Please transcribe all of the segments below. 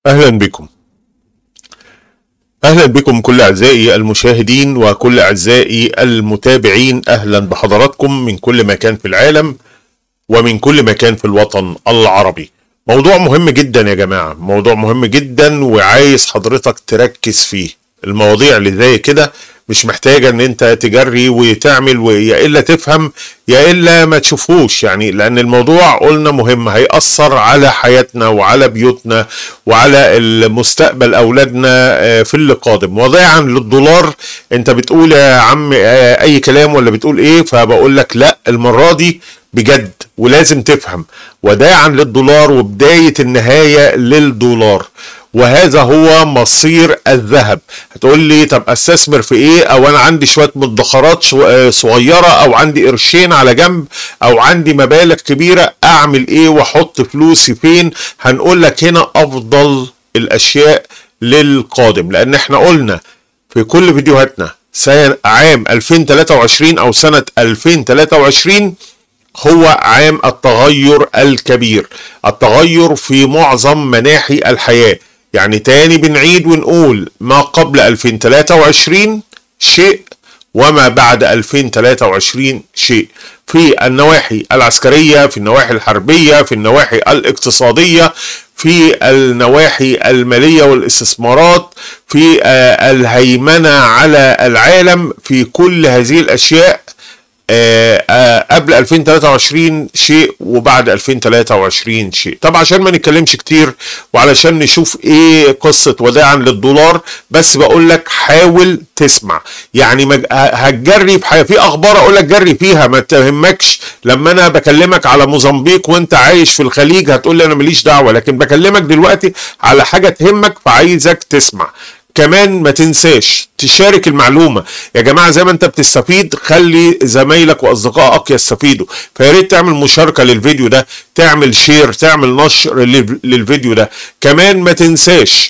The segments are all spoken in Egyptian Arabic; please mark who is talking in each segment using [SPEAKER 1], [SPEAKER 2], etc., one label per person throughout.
[SPEAKER 1] أهلا بكم أهلا بكم كل أعزائي المشاهدين وكل أعزائي المتابعين أهلا بحضراتكم من كل مكان في العالم ومن كل مكان في الوطن العربي موضوع مهم جدا يا جماعة موضوع مهم جدا وعايز حضرتك تركز فيه المواضيع اللي زي كده مش محتاجة ان انت تجري وتعمل ويا الا تفهم يا الا ما تشوفوش يعني لان الموضوع قلنا مهم هيأثر على حياتنا وعلى بيوتنا وعلى المستقبل اولادنا آه، في اللي قادم وضيعا للدولار انت بتقول يا عم آه، اي كلام ولا بتقول ايه فبقول لك لا المرة دي بجد ولازم تفهم وداعا للدولار وبداية النهاية للدولار وهذا هو مصير الذهب هتقول لي طب استثمر في ايه او انا عندي شويه مدخرات شو- آه، صغيره او عندي قرشين على جنب او عندي مبالغ كبيره اعمل ايه واحط فلوسي فين هنقول لك هنا افضل الاشياء للقادم لان احنا قلنا في كل فيديوهاتنا سنة عام 2023 او سنه 2023 هو عام التغير الكبير التغير في معظم مناحي الحياة يعني تاني بنعيد ونقول ما قبل 2023 شيء وما بعد 2023 شيء في النواحي العسكرية في النواحي الحربية في النواحي الاقتصادية في النواحي المالية والاستثمارات في آه، الهيمنة على العالم في كل هذه الأشياء آه، آه، قبل 2023 شيء وبعد 2023 شيء طب عشان ما نتكلمش كتير وعلشان نشوف ايه قصة وداعا للدولار بس بقول لك حاول تسمع يعني مج... ه- هتجري في حاجة في اخبار اقول لك جري فيها ما تهمكش لما انا بكلمك على موزمبيق وانت عايش في الخليج هتقول لي انا ماليش دعوة لكن بكلمك دلوقتي على حاجة تهمك فعايزك تسمع كمان ما تنساش تشارك المعلومه يا جماعه زي ما انت بتستفيد خلي زمايلك واصدقائك يستفيدوا فيا ريت تعمل مشاركه للفيديو ده تعمل شير تعمل نشر لل- للفيديو ده كمان ما تنساش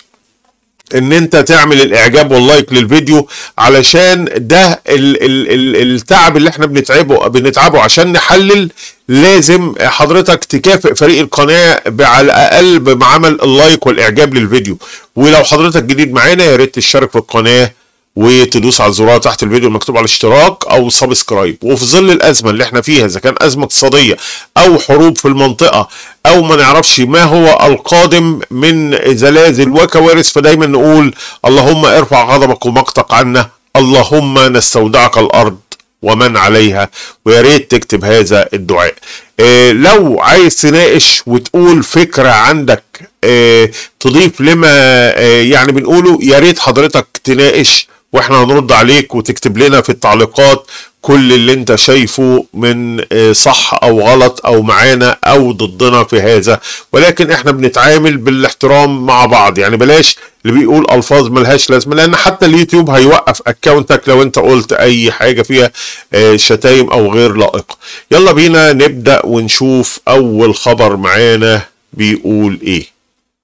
[SPEAKER 1] ان انت تعمل الاعجاب واللايك للفيديو علشان ده ال ال ال التعب اللي احنا بنتعبه بنتعبه عشان نحلل لازم حضرتك تكافئ فريق القناه ب- على الاقل بعمل اللايك والاعجاب للفيديو ولو حضرتك جديد معانا يا ريت تشترك في القناه وتدوس على الزرار تحت الفيديو المكتوب على الاشتراك او سبسكرايب وفي ظل الازمه اللي احنا فيها اذا كان ازمه اقتصاديه او حروب في المنطقه او ما نعرفش ما هو القادم من زلازل وكوارث فدايما نقول اللهم ارفع غضبك ومقتك عنا اللهم نستودعك الارض ومن عليها ويا ريت تكتب هذا الدعاء إيه لو عايز تناقش وتقول فكرة عندك إيه تضيف لما إيه يعني بنقوله يا ريت حضرتك تناقش واحنا هنرد عليك وتكتب لنا في التعليقات كل اللي انت شايفه من آه، صح او غلط او معانا او ضدنا في هذا ولكن احنا بنتعامل بالاحترام مع بعض يعني بلاش اللي بيقول الفاظ ملهاش لازمه لان حتى اليوتيوب هيوقف اكونتك لو انت قلت اي حاجه فيها آه، شتايم او غير لائقه يلا بينا نبدا ونشوف اول خبر معانا بيقول ايه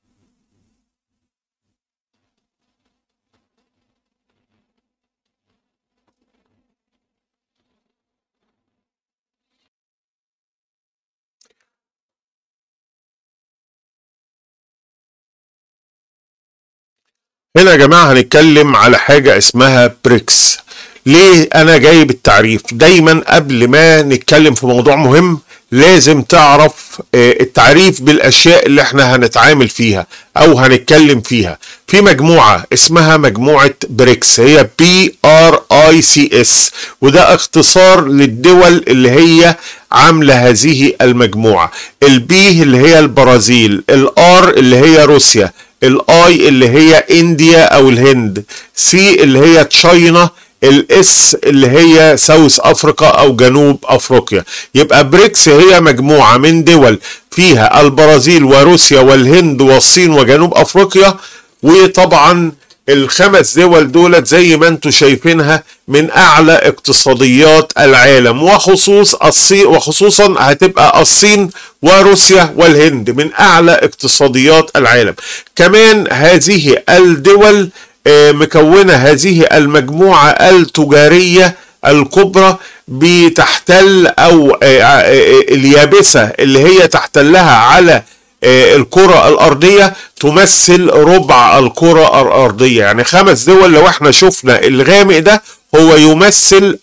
[SPEAKER 1] هنا يا جماعة هنتكلم على حاجة اسمها بريكس ليه انا جايب التعريف دايما قبل ما نتكلم في موضوع مهم لازم تعرف آه، التعريف بالاشياء اللي احنا هنتعامل فيها او هنتكلم فيها في مجموعة اسمها مجموعة بريكس هي بي ار اي سي اس وده اختصار للدول اللي هي عاملة هذه المجموعة البي اللي هي البرازيل الار اللي هي روسيا الاي اللي هي انديا او الهند سي اللي هي تشاينا الاس اللي هي ساوث افريقيا او جنوب افريقيا يبقى بريكس هي مجموعه من دول فيها البرازيل وروسيا والهند والصين وجنوب افريقيا وطبعا الخمس دول دولت زي ما انتم شايفينها من اعلى اقتصاديات العالم وخصوص الصين وخصوصا هتبقى الصين وروسيا والهند من اعلى اقتصاديات العالم كمان هذه الدول آه، مكونه هذه المجموعه التجاريه الكبرى بتحتل او آه، آه، اليابسه اللي هي تحتلها على آه، الكرة الأرضية تمثل ربع الكرة الأرضية يعني خمس دول لو احنا شفنا الغامق ده هو يمثل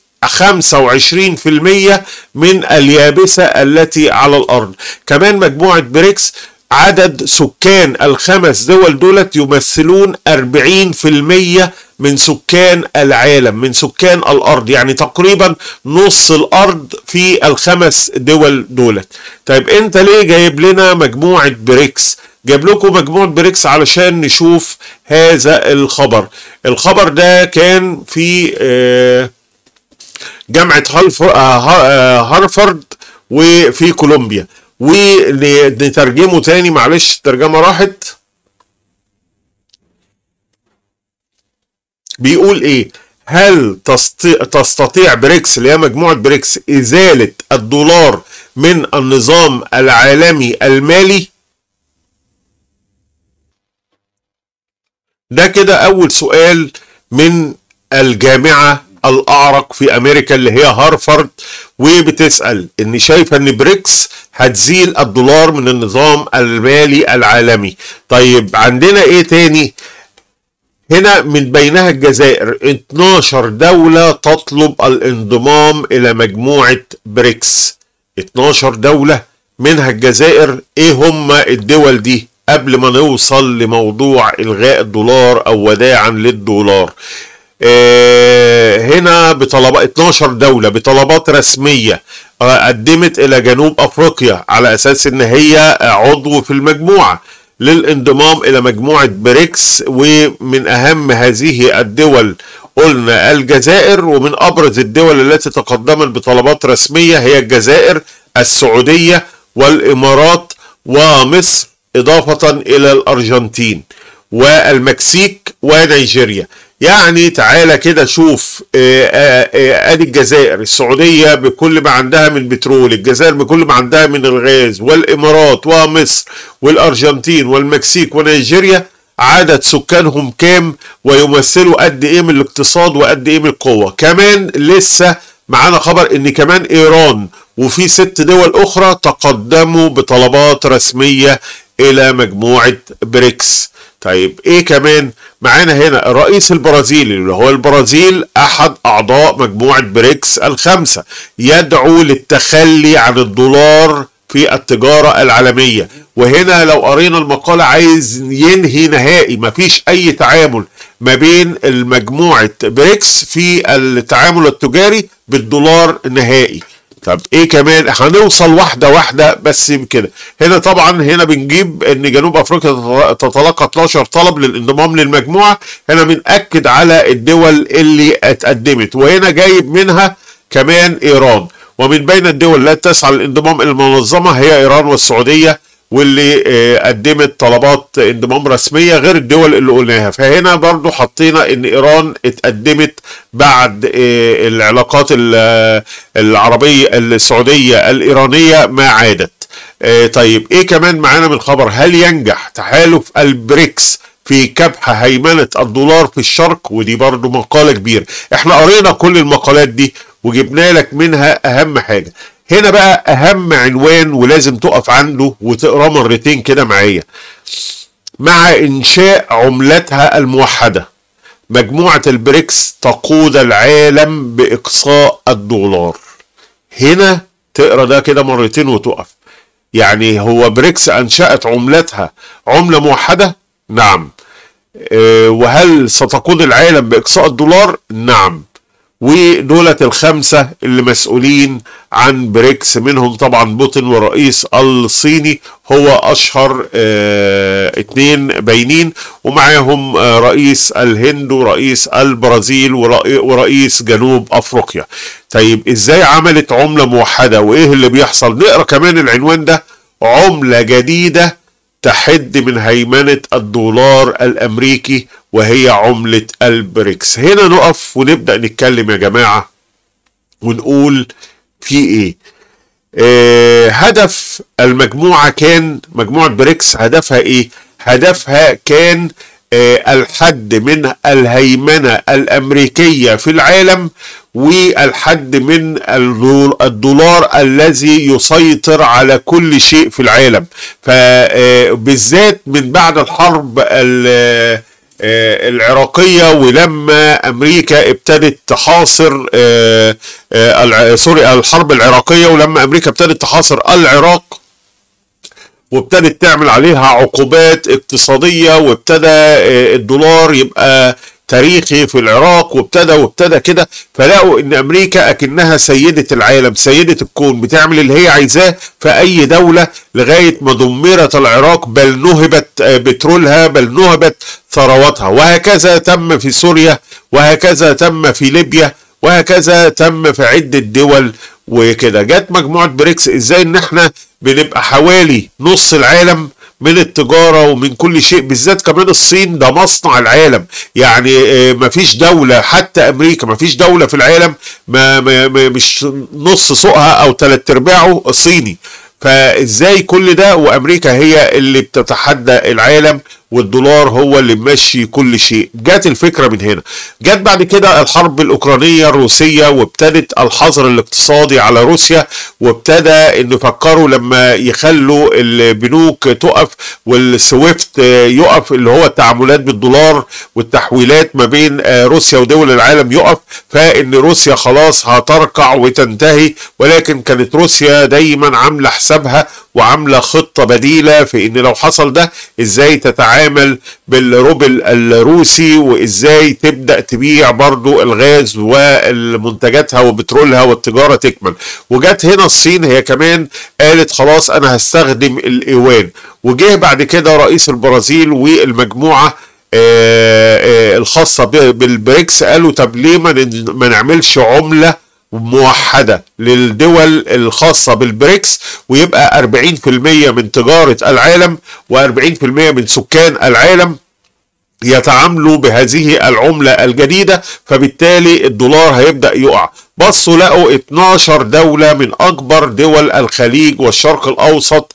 [SPEAKER 1] 25% من اليابسة التي على الأرض كمان مجموعة بريكس عدد سكان الخمس دول دولت يمثلون 40% من سكان العالم من سكان الارض يعني تقريبا نص الارض في الخمس دول دولت طيب انت ليه جايب لنا مجموعة بريكس جايب لكم مجموعة بريكس علشان نشوف هذا الخبر الخبر ده كان في آه، جامعة هالف- آه، ها- آه، هارفارد وفي كولومبيا ونترجمه تاني معلش الترجمة راحت بيقول ايه هل تستطيع, تستطيع بريكس اللي هي مجموعة بريكس ازالة الدولار من النظام العالمي المالي ده كده اول سؤال من الجامعة الاعرق في امريكا اللي هي هارفارد وبتسأل ان شايفة ان بريكس هتزيل الدولار من النظام المالي العالمي طيب عندنا ايه تاني هنا من بينها الجزائر 12 دولة تطلب الانضمام إلى مجموعة بريكس 12 دولة منها الجزائر إيه هم الدول دي قبل ما نوصل لموضوع إلغاء الدولار أو وداعا للدولار آه، هنا بطلبات 12 دولة بطلبات رسمية آه، قدمت إلى جنوب أفريقيا على أساس إن هي عضو في المجموعة للانضمام إلى مجموعة بريكس ومن أهم هذه الدول قلنا الجزائر ومن أبرز الدول التي تقدمت بطلبات رسمية هي الجزائر السعودية والإمارات ومصر إضافة إلى الأرجنتين والمكسيك ونيجيريا يعني تعالى كده شوف آه، آه، آه، ادي الجزائر السعوديه بكل ما عندها من بترول الجزائر بكل ما عندها من الغاز والامارات ومصر والارجنتين والمكسيك ونيجيريا عدد سكانهم كام ويمثلوا قد ايه من الاقتصاد وقد ايه من القوه كمان لسه معانا خبر ان كمان ايران وفي ست دول اخرى تقدموا بطلبات رسميه الى مجموعه بريكس طيب ايه كمان معانا هنا الرئيس البرازيلي اللي هو البرازيل احد اعضاء مجموعه بريكس الخمسه يدعو للتخلي عن الدولار في التجاره العالميه وهنا لو قرينا المقاله عايز ينهي نهائي مفيش اي تعامل ما بين المجموعه بريكس في التعامل التجاري بالدولار نهائي طب ايه كمان هنوصل واحده واحده بس كده هنا طبعا هنا بنجيب ان جنوب افريقيا تتلقى 12 طلب للانضمام للمجموعه هنا بنأكد على الدول اللي اتقدمت وهنا جايب منها كمان ايران ومن بين الدول التي تسعى للانضمام الى المنظمه هي ايران والسعوديه واللي آه، قدمت طلبات انضمام رسميه غير الدول اللي قلناها فهنا برضو حطينا ان ايران اتقدمت بعد آه، العلاقات ال- العربيه السعوديه الايرانيه ما عادت آه، طيب ايه كمان معانا من خبر هل ينجح تحالف البريكس في كبح هيمنة الدولار في الشرق ودي برضو مقالة كبيرة احنا قرينا كل المقالات دي وجبنا لك منها اهم حاجة هنا بقى اهم عنوان ولازم تقف عنده وتقراه مرتين كده معايا مع انشاء عملتها الموحدة مجموعة البريكس تقود العالم باقصاء الدولار هنا تقرا ده كده مرتين وتقف يعني هو بريكس انشأت عملتها عملة موحدة نعم آه، وهل ستقود العالم باقصاء الدولار نعم ودولة الخمسة اللي مسؤولين عن بريكس منهم طبعا بوتين والرئيس الصيني هو أشهر اه اتنين باينين ومعاهم آه رئيس الهند ورئيس البرازيل ورئي- ورئيس جنوب أفريقيا طيب إزاي عملت عملة موحدة وإيه اللي بيحصل نقرأ كمان العنوان ده عملة جديدة تحد من هيمنة الدولار الأمريكي وهي عملة البريكس هنا نقف ونبدأ نتكلم يا جماعة ونقول في إيه آه هدف المجموعة كان مجموعة بريكس هدفها إيه هدفها كان
[SPEAKER 2] آه، الحد من الهيمنة الأمريكية في العالم والحد من الدول- الدولار الذي يسيطر على كل شيء في العالم فبالذات من بعد الحرب ال- آه، العراقية ولما أمريكا ابتدت تحاصر آه، آه، الع- سوري الحرب العراقية ولما أمريكا ابتدت تحاصر العراق وابتدت تعمل عليها عقوبات اقتصادية وابتدى آه، الدولار يبقى تاريخي في العراق وابتدى وابتدى كده فلقوا ان امريكا اكنها سيدة العالم سيدة الكون بتعمل اللي هي عايزاه في اي دولة لغاية ما دمرت العراق بل نهبت آه، بترولها بل نهبت ثرواتها وهكذا تم في سوريا وهكذا تم في ليبيا وهكذا تم في عدة دول وكده جت مجموعة بريكس ازاي ان احنا بنبقى حوالي نص العالم من التجارة ومن كل شيء بالذات كمان الصين ده مصنع العالم يعني آه، مفيش دولة حتى أمريكا مفيش دولة في العالم ما ما ما مش نص سوقها أو تلات أرباعه صيني فازاي كل ده وامريكا هي اللي بتتحدى العالم والدولار هو اللي ماشي كل شيء جت الفكره من هنا جت بعد كده الحرب الاوكرانيه الروسيه وابتدت الحظر الاقتصادي على روسيا وابتدى ان فكروا لما يخلوا البنوك تقف والسويفت يقف اللي هو التعاملات بالدولار والتحويلات ما بين آه، روسيا ودول العالم يقف فان روسيا خلاص هتركع وتنتهي ولكن كانت روسيا دايما عامله حسابها وعامله خطه بديله في ان لو حصل ده ازاي تتعامل بالروبل الروسي وازاي تبدا تبيع برضو الغاز والمنتجاتها وبترولها والتجاره تكمل وجت هنا الصين هي كمان قالت خلاص انا هستخدم الايوان وجه بعد كده رئيس البرازيل والمجموعه آه، آه، الخاصه ب- بالبريكس قالوا طب ليه ما ن- ما نعملش عمله موحده للدول الخاصه بالبريكس ويبقى 40% من تجاره العالم و40% من سكان العالم يتعاملوا بهذه العملة الجديدة فبالتالي الدولار هيبدأ يقع بصوا لقوا 12 دولة من أكبر دول الخليج والشرق الأوسط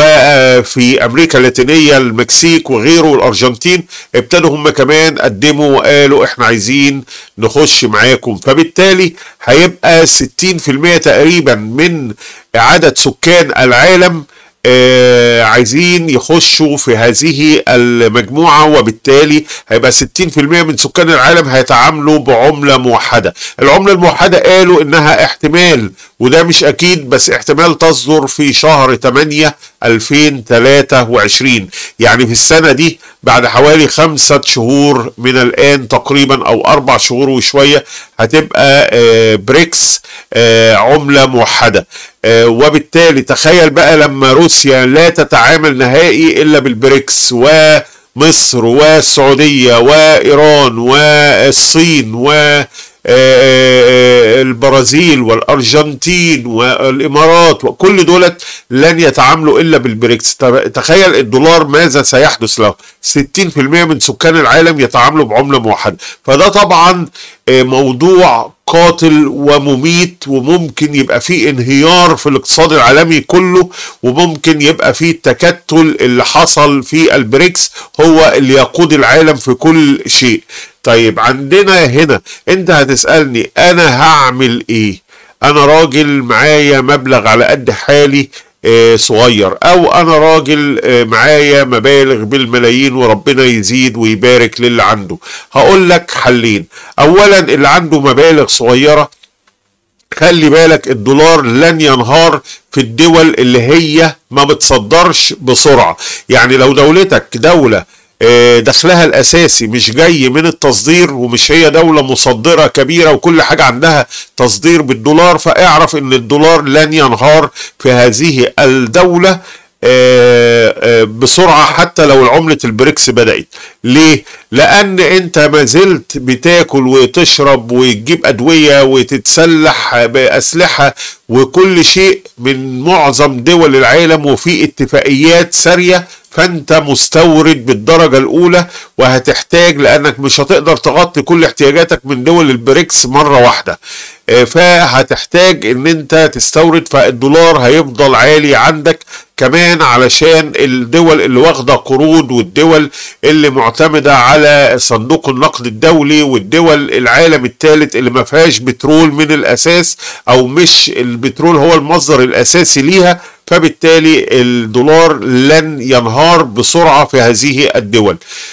[SPEAKER 2] وفي أمريكا اللاتينية المكسيك وغيره والأرجنتين ابتدوا هم كمان قدموا وقالوا إحنا عايزين نخش معاكم فبالتالي هيبقى 60% تقريبا من عدد سكان العالم آه، عايزين يخشوا في هذه المجموعة وبالتالي هيبقى 60% من سكان العالم هيتعاملوا بعملة موحدة العملة الموحدة قالوا انها احتمال وده مش اكيد بس احتمال تصدر في شهر 8 2023 يعني في السنة دي بعد حوالي خمسة شهور من الآن تقريبا أو أربع شهور وشوية هتبقى آه، بريكس آه، عملة موحدة آه، وبالتالي تخيل بقى لما روسيا لا تتعامل نهائي إلا بالبريكس ومصر والسعودية وإيران والصين و آه، البرازيل والارجنتين والامارات وكل دولت لن يتعاملوا الا بالبريكس طب تخيل الدولار ماذا سيحدث له 60% من سكان العالم يتعاملوا بعمله موحده فده طبعا آه، موضوع قاتل ومميت وممكن يبقى فيه انهيار في الاقتصاد العالمي كله وممكن يبقى فيه التكتل اللي حصل في البريكس هو اللي يقود العالم في كل شيء طيب عندنا هنا انت هتسألني انا هعمل ايه انا راجل معايا مبلغ على قد حالي آه، صغير او انا راجل آه، معايا مبالغ بالملايين وربنا يزيد ويبارك للي عنده هقول لك حلين اولا اللي عنده مبالغ صغيره خلي بالك الدولار لن ينهار في الدول اللي هي ما بتصدرش بسرعة يعني لو دولتك دولة آه، دخلها الاساسي مش جاي من التصدير ومش هي دولة مصدرة كبيرة وكل حاجة عندها تصدير بالدولار فاعرف ان الدولار لن ينهار في هذه الدولة آه، آه، بسرعة حتى لو العملة البريكس بدأت ليه؟ لأن أنت ما زلت بتاكل وتشرب وتجيب أدوية وتتسلح بأسلحة وكل شيء من معظم دول العالم وفي اتفاقيات سارية فانت مستورد بالدرجة الاولى وهتحتاج لانك مش هتقدر تغطي كل احتياجاتك من دول البريكس مرة واحدة آه، فهتحتاج ان انت تستورد فالدولار هيفضل عالي عندك كمان علشان الدول اللي واخده قروض والدول اللي معتمده على صندوق النقد الدولي والدول العالم الثالث اللي ما فيهاش بترول من الاساس او مش البترول هو المصدر الاساسي ليها فبالتالي الدولار لن ينهار بسرعه في هذه الدول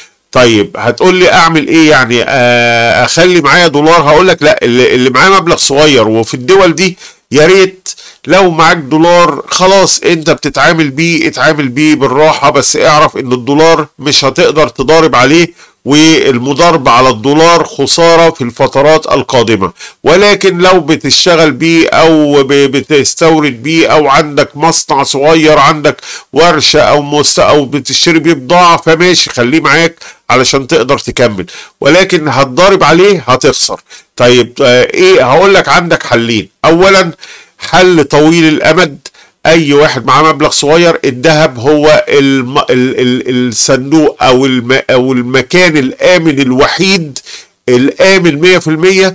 [SPEAKER 2] طيب هتقول لي اعمل ايه يعني آه، اخلي معايا دولار هقول لك لا اللي, اللي معاه مبلغ صغير وفي الدول دي يا ريت لو معاك دولار خلاص انت بتتعامل بيه اتعامل بيه بالراحة بس اعرف ان الدولار مش هتقدر تضارب عليه والمضاربة على الدولار خسارة في الفترات القادمة ولكن لو بتشتغل بيه او ب- بتستورد بيه او عندك مصنع صغير عندك ورشة او مست او بتشتري بيه بضاعة فماشي خليه معاك علشان تقدر تكمل ولكن هتضارب عليه هتخسر طيب آه، ايه هقول لك عندك حلين اولا حل طويل الامد اي واحد معاه مبلغ صغير الذهب هو الم... ال... ال... الصندوق او الم... او المكان الامن الوحيد الامن 100%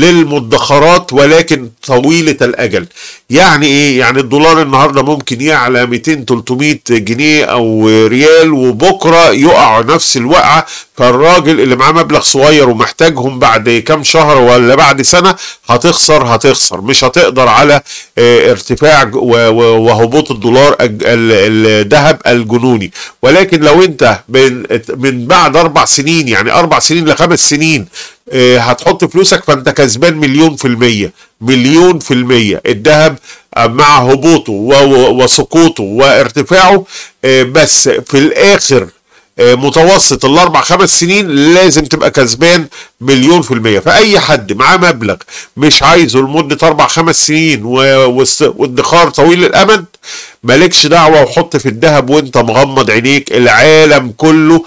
[SPEAKER 2] للمدخرات ولكن طويلة الأجل يعني إيه؟ يعني الدولار النهاردة ممكن يعلى 200 300 جنيه أو ريال وبكرة يقع نفس الوقعة فالراجل اللي معاه مبلغ صغير ومحتاجهم بعد كام شهر ولا بعد سنة هتخسر هتخسر مش هتقدر على آه، ارتفاع ج- و- و- وهبوط الدولار الج- ال- الذهب الجنوني ولكن لو انت من من بعد اربع سنين يعني اربع سنين لخمس سنين آه، هتحط فلوسك فانت كسبان مليون في المية مليون في المية الذهب آه، مع هبوطه و- و- وسقوطه وارتفاعه آه، بس في الاخر آه، متوسط الاربع خمس سنين لازم تبقى كسبان مليون في المية فاي حد معاه مبلغ مش عايزه لمدة اربع خمس سنين و- واست- وادخار طويل الامد مالكش دعوة وحط في الذهب وانت مغمض عينيك العالم كله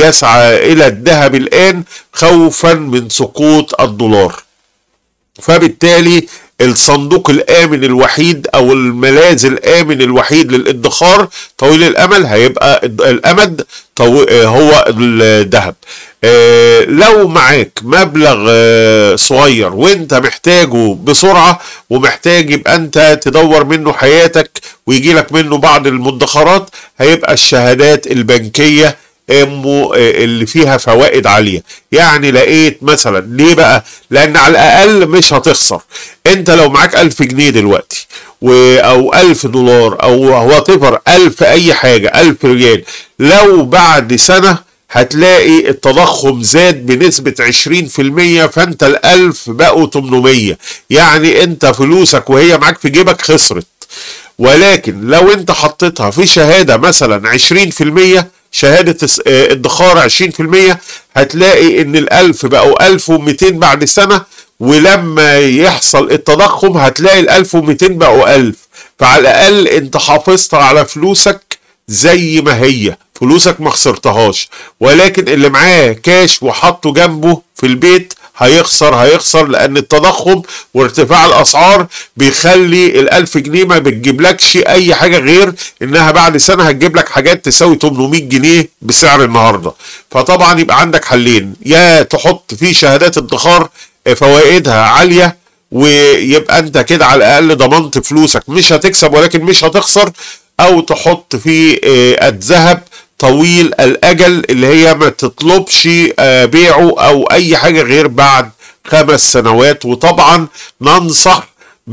[SPEAKER 2] بيسعى الى الذهب الان خوفا من سقوط الدولار فبالتالي الصندوق الآمن الوحيد أو الملاذ الآمن الوحيد للادخار طويل الأمل هيبقى الد- الأمد طو... آه، هو الذهب آه، لو معاك مبلغ آه، صغير وانت محتاجه بسرعة ومحتاج يبقى انت تدور منه حياتك ويجي لك منه بعض المدخرات هيبقى الشهادات البنكية امه اللي فيها فوائد عاليه يعني لقيت مثلا ليه بقى لان على الاقل مش هتخسر انت لو معاك ألف جنيه دلوقتي و او ألف دولار او وات ايفر ألف اي حاجه ألف ريال لو بعد سنه هتلاقي التضخم زاد بنسبة 20% فانت الألف بقوا 800 يعني انت فلوسك وهي معاك في جيبك خسرت ولكن لو انت حطيتها في شهادة مثلا 20% شهادة اس- اه، ادخار 20% هتلاقي ان الالف بقوا 1200 بعد سنة ولما يحصل التضخم هتلاقي الالف ومئتين بقوا الف فعلى الاقل انت حافظت على فلوسك زي ما هي فلوسك ما خسرتهاش ولكن اللي معاه كاش وحطه جنبه في البيت هيخسر هيخسر لان التضخم وارتفاع الاسعار بيخلي الالف جنيه ما بتجيبلكش اي حاجه غير انها بعد سنه هتجيب لك حاجات تساوي 800 جنيه بسعر النهارده فطبعا يبقى عندك حلين يا تحط في شهادات ادخار فوائدها عاليه ويبقى انت كده على الاقل ضمنت فلوسك مش هتكسب ولكن مش هتخسر او تحط في آه، الذهب طويل الاجل اللي هي ما تطلبش آه، بيعه او اي حاجه غير بعد خمس سنوات وطبعا ننصح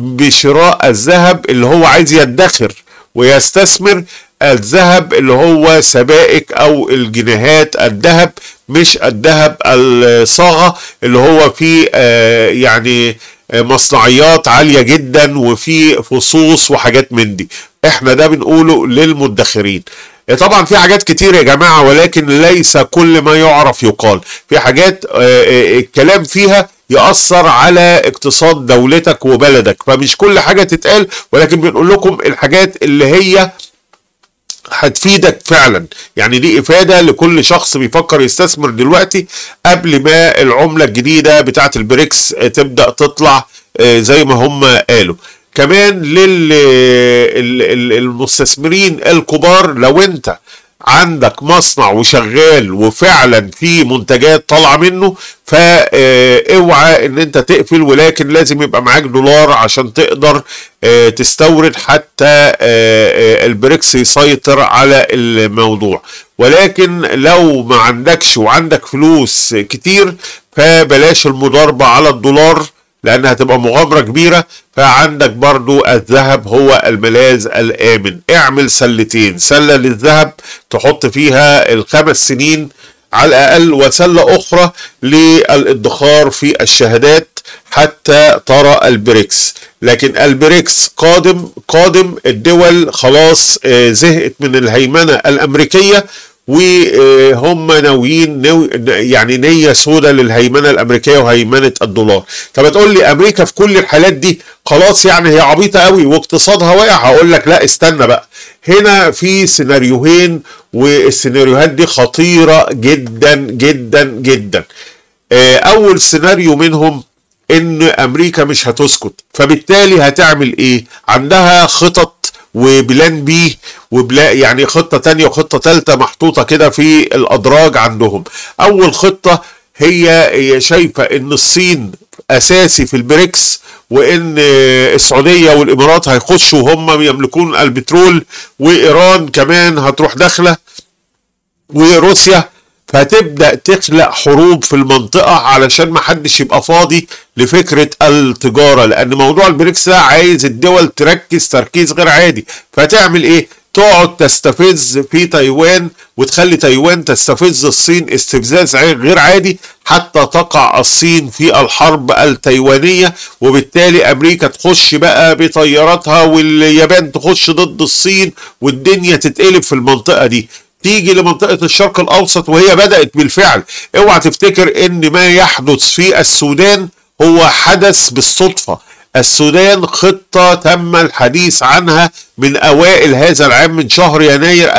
[SPEAKER 2] بشراء الذهب اللي هو عايز يدخر ويستثمر الذهب اللي هو سبائك او الجنيهات الذهب مش الذهب الصاغه اللي هو فيه آه، يعني آه، مصنعيات عاليه جدا وفي فصوص وحاجات من دي احنا ده بنقوله للمدخرين طبعا في حاجات كتير يا جماعه ولكن ليس كل ما يعرف يقال في حاجات آه، آه، الكلام فيها يأثر على اقتصاد دولتك وبلدك فمش كل حاجة تتقال ولكن بنقول لكم الحاجات اللي هي هتفيدك فعلا يعني دي افاده لكل شخص بيفكر يستثمر دلوقتي قبل ما العمله الجديده بتاعه البريكس تبدا تطلع آه، زي ما هم قالوا كمان للمستثمرين الكبار لو انت عندك مصنع وشغال وفعلا في منتجات طالعه منه فاوعى ان انت تقفل ولكن لازم يبقى معاك دولار عشان تقدر آه، تستورد حتى آه، آه، البريكس يسيطر على الموضوع ولكن لو ما عندكش وعندك فلوس كتير فبلاش المضاربة على الدولار لانها هتبقى مغامرة كبيرة فعندك برضو الذهب هو الملاذ الامن اعمل سلتين سلة للذهب تحط فيها الخمس سنين على الاقل وسلة اخرى للادخار في الشهادات حتى ترى البريكس لكن البريكس قادم قادم الدول خلاص آه، زهقت من الهيمنة الامريكية وهم ناويين ناوي يعني نية سودة للهيمنة الأمريكية وهيمنة الدولار طب هتقول لي أمريكا في كل الحالات دي خلاص يعني هي عبيطة قوي واقتصادها واقع هقول لك لا استنى بقى هنا في سيناريوهين والسيناريوهات دي خطيرة جدا جدا جدا آه، أول سيناريو منهم ان امريكا مش هتسكت فبالتالي هتعمل ايه عندها خطط وبلان بي وبلا يعني خطة تانية وخطة تالتة محطوطة كده في الأدراج عندهم أول خطة هي هي شايفة إن الصين أساسي في البريكس وإن السعودية والإمارات هيخشوا وهم يملكون البترول وإيران كمان هتروح داخلة وروسيا فتبدا تخلق حروب في المنطقه علشان ما حدش يبقى فاضي لفكره التجاره لان موضوع البريكس ده عايز الدول تركز تركيز غير عادي فتعمل ايه تقعد تستفز في تايوان وتخلي تايوان تستفز الصين استفزاز غير عادي حتى تقع الصين في الحرب التايوانية وبالتالي أمريكا تخش بقى بطياراتها واليابان تخش ضد الصين والدنيا تتقلب في المنطقة دي تيجي لمنطقة الشرق الأوسط وهي بدأت بالفعل اوعى تفتكر ان ما يحدث في السودان هو حدث بالصدفة السودان خطة تم الحديث عنها من أوائل هذا العام من شهر يناير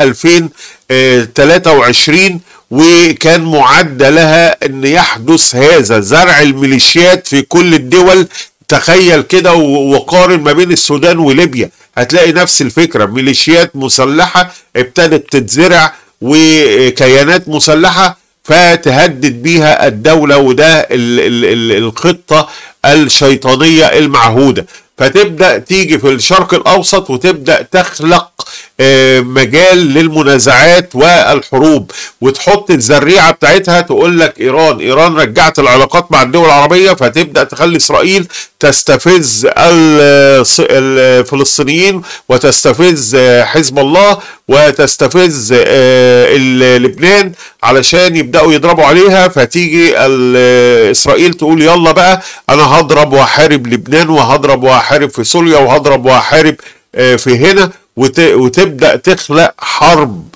[SPEAKER 2] 2023 وكان معد لها أن يحدث هذا زرع الميليشيات في كل الدول تخيل كده وقارن ما بين السودان وليبيا هتلاقي نفس الفكرة ميليشيات مسلحة ابتدت تتزرع وكيانات مسلحة فتهدد بيها الدولة وده ال ال ال الخطة الشيطانية المعهودة فتبدا تيجي في الشرق الاوسط وتبدا تخلق مجال للمنازعات والحروب وتحط الزريعه بتاعتها تقول لك ايران ايران رجعت العلاقات مع الدول العربيه فتبدا تخلي اسرائيل تستفز الفلسطينيين وتستفز حزب الله وتستفز لبنان علشان يبداوا يضربوا عليها فتيجي اسرائيل تقول يلا بقى انا هضرب واحارب لبنان وهضرب واحارب في سوريا وهضرب واحارب في هنا وتبدا تخلق حرب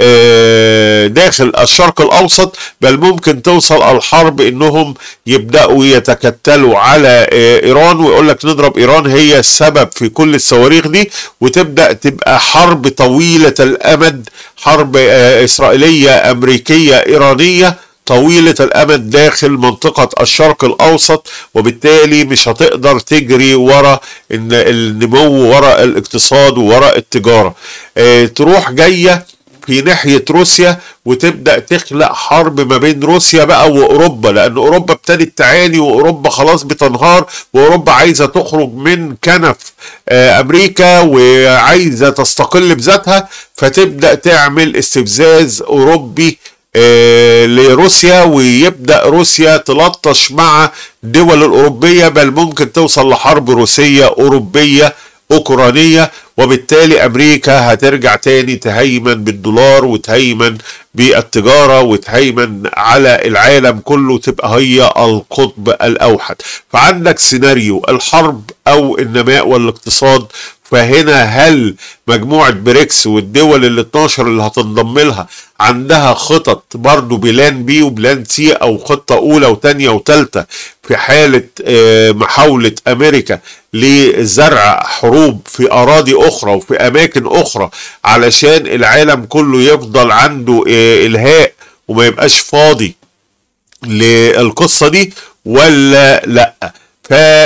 [SPEAKER 2] داخل الشرق الاوسط بل ممكن توصل الحرب انهم يبداوا يتكتلوا على ايران ويقول لك نضرب ايران هي السبب في كل الصواريخ دي وتبدا تبقى حرب طويله الامد حرب اسرائيليه امريكيه ايرانيه طويلة الأمد داخل منطقة الشرق الأوسط وبالتالي مش هتقدر تجري ورا إن النمو ورا الاقتصاد وورا التجارة اه تروح جاية في ناحية روسيا وتبدأ تخلق حرب ما بين روسيا بقى وأوروبا لأن أوروبا ابتدت تعاني وأوروبا خلاص بتنهار وأوروبا عايزة تخرج من كنف اه أمريكا وعايزة تستقل بذاتها فتبدأ تعمل استفزاز أوروبي لروسيا ويبدا روسيا تلطش مع الدول الاوروبيه بل ممكن توصل لحرب روسيه اوروبيه اوكرانيه وبالتالي امريكا هترجع تاني تهيمن بالدولار وتهيمن بالتجاره وتهيمن على العالم كله تبقى هي القطب الاوحد فعندك سيناريو الحرب او النماء والاقتصاد فهنا هل مجموعة بريكس والدول ال 12 اللي هتنضم لها عندها خطط برضو بلان بي وبلان سي او خطة اولى وتانية وتالتة في حالة محاولة امريكا لزرع حروب في اراضي اخرى وفي اماكن اخرى علشان العالم كله يفضل عنده الهاء وما يبقاش فاضي للقصة دي ولا لا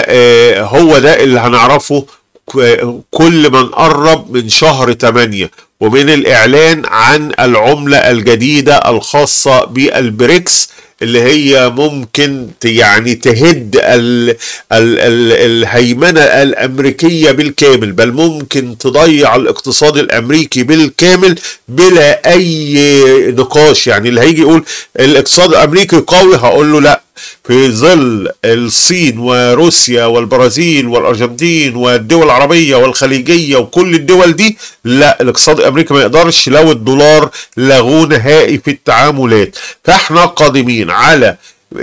[SPEAKER 2] فهو ده اللي هنعرفه كل ما نقرب من شهر 8 ومن الإعلان عن العملة الجديدة الخاصة بالبريكس اللي هي ممكن يعني تهد ال ال ال الهيمنة الأمريكية بالكامل بل ممكن تضيع الاقتصاد الأمريكي بالكامل بلا أي نقاش يعني اللي هيجي يقول الاقتصاد الأمريكي قوي هقول له لأ في ظل الصين وروسيا والبرازيل والارجنتين والدول العربيه والخليجيه وكل الدول دي لا الاقتصاد الامريكي ما يقدرش لو الدولار لغوه نهائي في التعاملات فاحنا قادمين على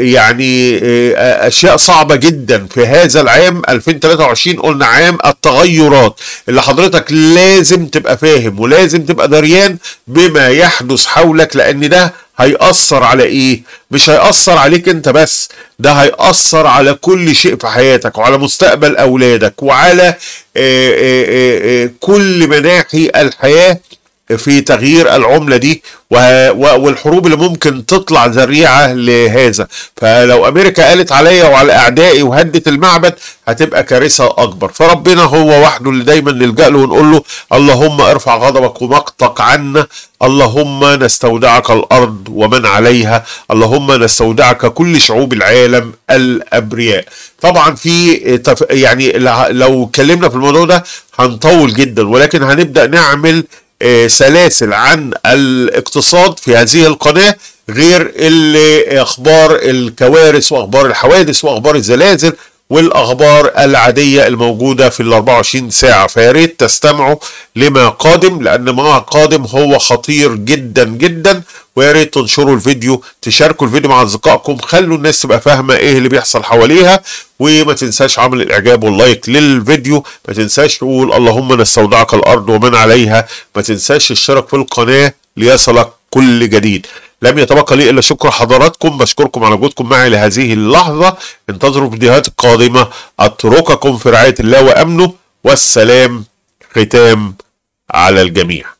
[SPEAKER 2] يعني اشياء صعبه جدا في هذا العام 2023 قلنا عام التغيرات اللي حضرتك لازم تبقى فاهم ولازم تبقى دريان بما يحدث حولك لان ده هيأثر على ايه مش هيأثر عليك انت بس ده هيأثر على كل شيء في حياتك وعلى مستقبل اولادك وعلى آآ آآ كل مناحي الحياة في تغيير العملة دي والحروب اللي ممكن تطلع ذريعة لهذا فلو أمريكا قالت عليا وعلى أعدائي وهدت المعبد هتبقى كارثة أكبر فربنا هو وحده اللي دايما نلجأ له ونقول له اللهم ارفع غضبك ومقتك عنا اللهم نستودعك الأرض ومن عليها اللهم نستودعك كل شعوب العالم الأبرياء طبعا في يعني لو اتكلمنا في الموضوع ده هنطول جدا ولكن هنبدأ نعمل سلاسل عن الاقتصاد في هذه القناة غير اللي اخبار الكوارث واخبار الحوادث واخبار الزلازل والاخبار العاديه الموجوده في ال 24 ساعه فيا ريت تستمعوا لما قادم لان ما قادم هو خطير جدا جدا ويا ريت تنشروا الفيديو تشاركوا الفيديو مع اصدقائكم خلوا الناس تبقى فاهمه ايه اللي بيحصل حواليها وما تنساش عمل الاعجاب واللايك للفيديو ما تنساش تقول اللهم نستودعك الارض ومن عليها ما تنساش الاشتراك في القناه ليصلك كل جديد لم يتبقى لي الا شكر حضراتكم بشكركم على وجودكم معي لهذه اللحظه انتظروا الفيديوهات القادمه اترككم في رعايه الله وامنه والسلام ختام على الجميع